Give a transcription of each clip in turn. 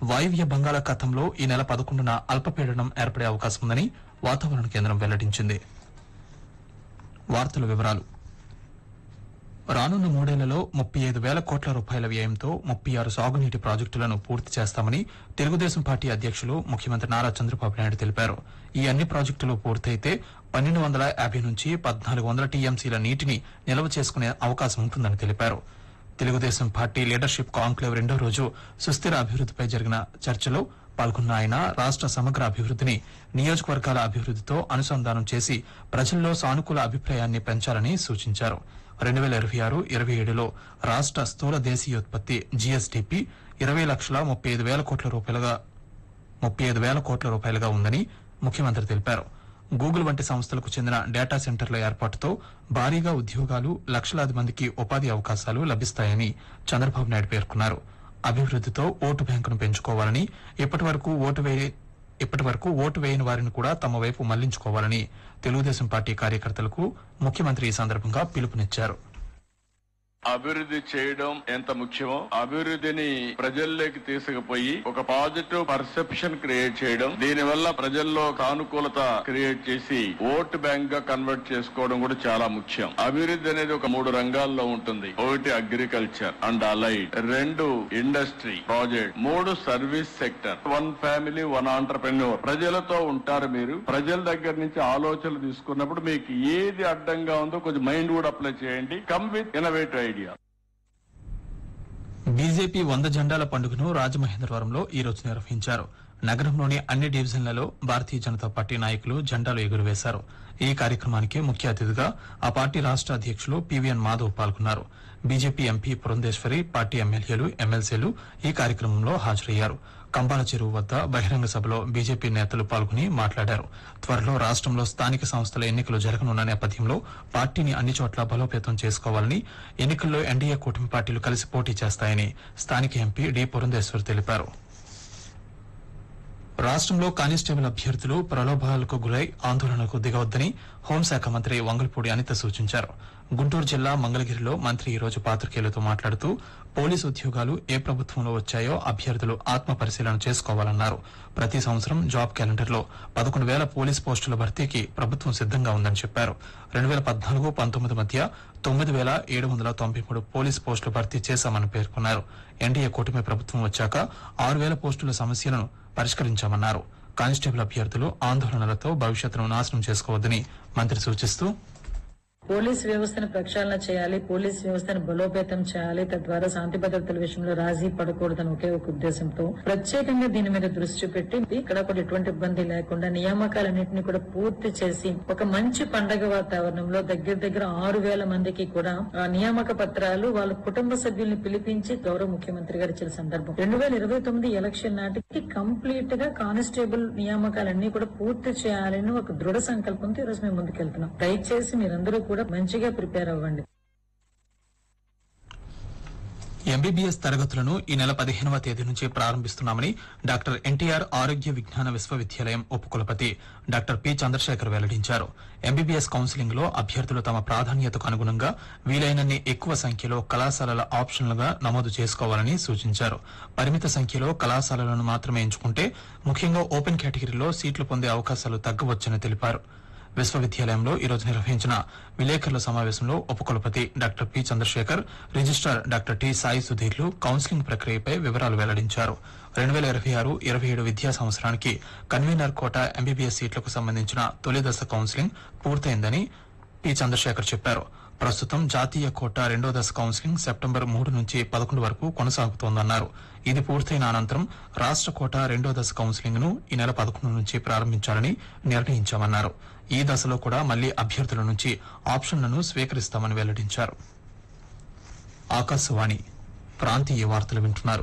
వాయువ్య బంగాళాఖాతంలో ఈ నెల పదకొండున అల్పపీడనం ఏర్పడే అవకాశం ఉందని వాతావరణ కేంద్రం వెల్లడించింది వార్తల వివరాలు రానున్న మూడేళ్లలో ముప్పై ఐదు వేల కోట్ల రూపాయల వ్యయంతో ముప్పై ఆరు సాగునీటి ప్రాజెక్టులను పూర్తి చేస్తామని తెలుగుదేశం పార్టీ అధ్యక్షులు ముఖ్యమంత్రి నారా చంద్రబాబు నాయుడు తెలిపారు ఈ అన్ని ప్రాజెక్టులు పూర్తయితే పన్నెండు వందల యాభై నుంచి పద్నాలుగు వందల టీఎంసీల నీటిని నిల్వ చేసుకునే అవకాశం ఉంటుందని తెలిపారు తెలుగుదేశం పార్టీ లీడర్షిప్ కాంక్లేవ్ రెండో రోజు సుస్థిర అభివృద్దిపై జరిగిన చర్చలో పాల్గొన్న ఆయన రాష్ట సమగ్ర అభివృద్దిని నియోజకవర్గాల అభివృద్దితో అనుసంధానం చేసి ప్రజల్లో సానుకూల అభిప్రాయాన్ని పెంచాలని సూచించారు రెండు వేల ఇరవై ఆరు ఇరవై ఏడులో రాష్ట స్థూల దేశీయోత్పత్తి జీఎస్డీపీ ఇరవై లక్షల ముప్పై ఐదు వేల కోట్ల రూపాయలుగా ముప్పై ఐదు వేల కోట్ల రూపాయలుగా ఉందని ముఖ్యమంత్రి తెలిపారు గూగుల్ వంటి సంస్థలకు చెందిన డేటా సెంటర్ల ఏర్పాటుతో భారీగా ఉద్యోగాలు లక్షలాది మందికి ఉపాధి అవకాశాలు లభిస్తాయని చంద్రబాబు నాయుడు పేర్కొన్నారు అభివృద్దితో ఓటు బ్యాంకును పెంచుకోవాలని ఇప్పటి వరకు ఓటు వేయ ఇప్పటి వరకు ఓటు వేయని వారిని కూడా తమ వైపు మళ్లించుకోవాలని తెలుగుదేశం పార్టీ కార్యకర్తలకు ముఖ్యమంత్రి ఈ సందర్భంగా పిలుపునిచ్చారు అభివృద్ధి చేయడం ఎంత ముఖ్యమో అభివృద్ధిని ప్రజల్లోకి తీసుకుపోయి ఒక పాజిటివ్ పర్సెప్షన్ క్రియేట్ చేయడం దీని వల్ల ప్రజల్లో సానుకూలత క్రియేట్ చేసి ఓట్ బ్యాంక్ గా కన్వర్ట్ చేసుకోవడం కూడా చాలా ముఖ్యం అభివృద్ధి అనేది ఒక మూడు రంగాల్లో ఉంటుంది ఒకటి అగ్రికల్చర్ అండ్ అలైడ్ రెండు ఇండస్ట్రీ ప్రాజెక్ట్ మూడు service sector one family one entrepreneur ప్రజలతో ఉంటారు మీరు ప్రజల దగ్గర నుంచి ఆలోచనలు తీసుకున్నప్పుడు మీకు ఏది అడ్డంగా ఉందో కొంచెం మైండ్ కూడా అప్లై చేయండి come with innovative idea BJP వంద జెండాల పండుగను రాజమహేంద్రవరంలో ఈ రోజు నిర్వహించారు నగరంలోని అన్ని డివిజన్లలో భారతీయ జనతా పార్టీ నాయకులు జెండాలు ఎగురవేశారు ఈ కార్యక్రమానికి ముఖ్య అతిథిగా ఆ పార్టీ రాష్ట అధ్యక్షులు పివిఎన్ మాధవ్ పాల్గొన్నారు బీజేపీ ఎంపీ పురంధేశ్వరి పార్టీ ఎమ్మెల్యేలు ఎమ్మెల్సీలు ఈ కార్యక్రమంలో హాజరయ్యారు కంబాల చెరువు వద్ద బహిరంగ సభలో బీజేపీ నేతలు పాల్గొని మాట్లాడారు త్వరలో రాష్ట్రంలో స్థానిక సంస్థల ఎన్నికలు జరగనున్న నేపథ్యంలో పార్టీని అన్ని చోట్ల బలోపేతం చేసుకోవాలని ఎన్నికల్లో ఎన్డీఏ కూటమి పార్టీలు కలిసి పోటీ చేస్తాయని స్థానిక ఎంపీ డి పురంధేశ్వర్ తెలిపారు రాష్ట్రంలో కానిస్టేబుల్ అభ్యర్థులు ప్రలోభాలకు గురై ఆందోళనకు దిగవద్దని హోంశాఖ మంత్రి వంగల్పూడి అనిత సూచించారు గుంటూరు జిల్లా మంగళగిరిలో మంత్రి ఈ రోజు పాత్రికేయులతో మాట్లాడుతూ పోలీసు ఉద్యోగాలు ఏ ప్రభుత్వంలో వచ్చాయో అభ్యర్థులు ఆత్మ పరిశీలన చేసుకోవాలన్నారు ప్రతి సంవత్సరం జాబ్ క్యాలెండర్లో పదకొండు వేల పోలీస్ పోస్టుల భర్తీకి ప్రభుత్వం సిద్దంగా ఉందని చెప్పారు రెండు వేల పద్నాలుగు పంతొమ్మిది మధ్య తొమ్మిది వేల ఏడు వందల తొంభై మూడు పోలీస్ పోస్టులు భర్తీ చేశామని పేర్కొన్నారు ఎన్డీఏ కూటమి ప్రభుత్వం వచ్చాక ఆరు వేల పోస్టుల సమస్యలను పరిష్కరించామన్నారు కానిస్టేబుల్ అభ్యర్థులు ఆందోళనలతో భవిష్యత్తును నాశనం చేసుకోవద్దని మంత్రి సూచిస్తూ పోలీస్ వ్యవస్థను ప్రక్షాళన చేయాలి పోలీస్ వ్యవస్థను బలోపేతం చేయాలి తద్వారా శాంతి భద్రతల విషయంలో రాజీ పడకూడదని ఒకే ఒక ఉద్దేశంతో ప్రత్యేకంగా దీని మీద దృష్టి పెట్టి ఇక్కడ కూడా ఎటువంటి ఇబ్బంది లేకుండా నియామకాలన్నింటినీ కూడా పూర్తి చేసి ఒక మంచి పండగ వాతావరణంలో దగ్గర దగ్గర ఆరు వేల మందికి కూడా ఆ నియామక పత్రాలు వాళ్ళ కుటుంబ సభ్యుల్ని పిలిపించి గౌరవ ముఖ్యమంత్రి గారు ఇచ్చిన సందర్భం రెండు వేల ఇరవై తొమ్మిది ఎలక్షన్ నాటికి కంప్లీట్ గా కానిస్టేబుల్ నియామకాలన్నీ కూడా పూర్తి చేయాలని ఒక దృఢ సంకల్పంతో ఈరోజు మేము ముందుకెళ్తున్నాం దయచేసి మీరందరూ కూడా మంచిగా ప్రిపేర్ అవ్వండి ఎంబీబీఎస్ తరగతులను ఈ నెల పదిహేనవ తేదీ నుంచి ప్రారంభిస్తున్నామని డాక్టర్ ఎన్టీఆర్ ఆరోగ్య విజ్ఞాన విశ్వవిద్యాలయం ఉపకులపతి డాక్టర్ పి చంద్రశేఖర్ వెల్లడించారు ఎంబీబీఎస్ కౌన్సిలింగ్ లో అభ్యర్థులు తమ ప్రాధాన్యతకు అనుగుణంగా వీలైనన్ని ఎక్కువ సంఖ్యలో కళాశాలల ఆప్షన్లుగా నమోదు చేసుకోవాలని సూచించారు పరిమిత సంఖ్యలో కళాశాలలను మాత్రమే ఎంచుకుంటే ముఖ్యంగా ఓపెన్ కేటగిరీలో సీట్లు పొందే అవకాశాలు తగ్గవచ్చని తెలిపారు విశ్వవిద్యాలయంలో ఈ రోజు నిర్వహించిన విలేకరుల సమావేశంలో ఉపకులపతి doctor P Chandrashekar registrar doctor T Sai సుధీర్లు కౌన్సిలింగ్ ప్రక్రియపై వివరాలు వెల్లడించారు రెండు వేల ఇరవై ఆరు ఇరవై ఏడు విద్యా సంవత్సరానికి కన్వీనర్ కోట ఎంబీబీఎస్ సీట్లకు సంబంధించిన తొలి దశ కౌన్సిలింగ్ పూర్తయిందని పి చంద్రశేఖర్ చెప్పారు ప్రస్తుతం జాతీయ కోట రెండో దశ కౌన్సిలింగ్ సెప్టెంబర్ మూడు నుంచి పదకొండు వరకు కొనసాగుతోందన్నారు ఇది పూర్తయిన అనంతరం రాష్ట్ర కోట రెండో దశ కౌన్సిలింగ్ ను ఈ నెల పదకొండు నుంచి ప్రారంభించాలని నిర్ణయించామన్నారు ఈ దశలో కూడా మళ్లీ అభ్యర్థుల నుంచి ఆప్షన్లను స్వీకరిస్తామని వెల్లడించారు ఆకాశవాణి ప్రాంతీయ వార్తలు వింటున్నారు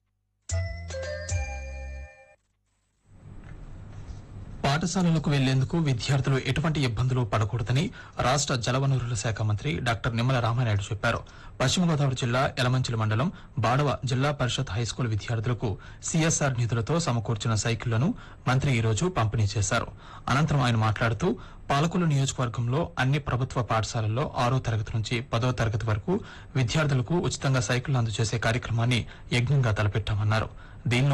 పాఠశాలలకు వెళ్లేందుకు విద్యార్థులు ఎటువంటి ఇబ్బందులు పడకూడదని రాష్ట జలవనరుల శాఖ మంత్రి డాక్టర్ నిమ్మల రామానాయుడు చెప్పారు పశ్చిమ గోదావరి జిల్లా యలమంచిలి మండలం బాడవ జిల్లా పరిషత్ హైస్కూల్ విద్యార్థులకు సీఎస్ఆర్ నిధులతో సమకూర్చిన సైకిళ్లను మంత్రి ఈ రోజు పంపిణీ చేశారు అనంతరం ఆయన మాట్లాడుతూ పాలకులు నియోజకవర్గంలో అన్ని ప్రభుత్వ పాఠశాలల్లో ఆరో తరగతి నుంచి పదో తరగతి వరకు విద్యార్థులకు ఉచితంగా సైకిళ్లు అందజేసే కార్యక్రమాన్ని యజ్ఞంగా తలపెట్టామన్నారు దీనిలో